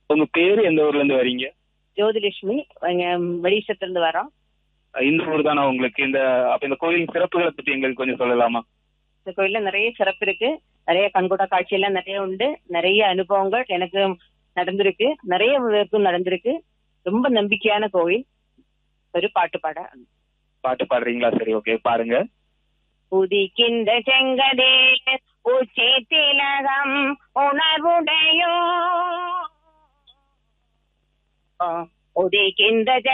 உங்க பேரு எந்த ஊர்ல இருந்து வரீங்க ஜோதிலட்சுமி இங்க வெளிச்சத்துல இருந்து வரோம் இந்த ஊர் தானா உங்களுக்கு இந்த அப்ப இந்த கோயில் சிறப்புகளை பத்தி எங்களுக்கு கொஞ்சம் சொல்லலாமா இந்த கோயில்ல நிறைய சிறப்பு இருக்கு நிறைய கண்கூட காட்சி எல்லாம் நிறைய உண்டு நிறைய அனுபவங்கள் எனக்கு நடந்திருக்கு நிறைய பேருக்கும் நடந்திருக்கு ரொம்ப நம்பிக்கையான கோவில் ஒரு பாட்டு பாட பாட்டு பாடுறீங்களா சரி ஓகே பாருங்க உதிக்கின்ற செங்கடே உச்சி திலகம் உணர்வுடையோ உதிக்கின்ற